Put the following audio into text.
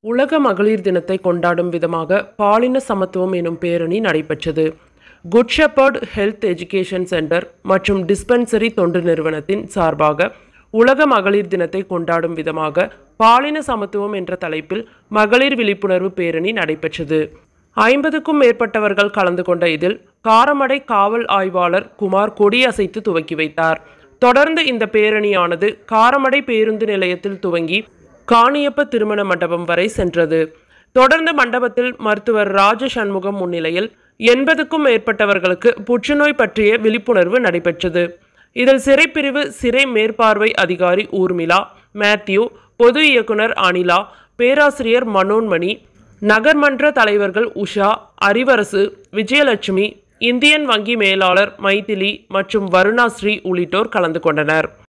உலக மகளிர் தினத்தை கொண்டாடும் விதமாக பாலின சமத்துவம் எனும் பேரணி நடைபெற்றது Good Shepherd Health Education Centre மற்றும் டிஸ்பென்சரி தொண்டு நிறுவனத்தின் சார்பாக உலக மகளிர் தினத்தை கொண்டாடும் விதமாக பாலின சமத்துவம் என்ற தலைப்பில் மகளிர் விழிப்புணர்வு பேரணி நடைபெற்றது ஐம்பதுக்கும் மேற்பட்டவர்கள் கலந்து கொண்ட இதில் காரமடை காவல் ஆய்வாளர் குமார் கொடியசைத்து துவக்கி வைத்தார் தொடர்ந்து இந்த பேரணியானது காரமடை பேருந்து நிலையத்தில் துவங்கி காணியப்ப திருமண மண்டபம் வரை சென்றது தொடர்ந்து மண்டபத்தில் மருத்துவர் ராஜ சண்முகம் முன்னிலையில் எண்பதுக்கும் மேற்பட்டவர்களுக்கு புற்றுநோய் பற்றிய விழிப்புணர்வு நடைபெற்றது இதில் சிறைப்பிரிவு சிறை மேற்பார்வை அதிகாரி ஊர்மிளா மேத்யூ பொது இயக்குனர் அனிலா பேராசிரியர் மனோன்மணி நகர்மன்ற தலைவர்கள் உஷா அறிவரசு விஜயலட்சுமி இந்தியன் வங்கி மேலாளர் மைதிலி மற்றும் வருணாஸ்ரீ உள்ளிட்டோர் கலந்து கொண்டனர்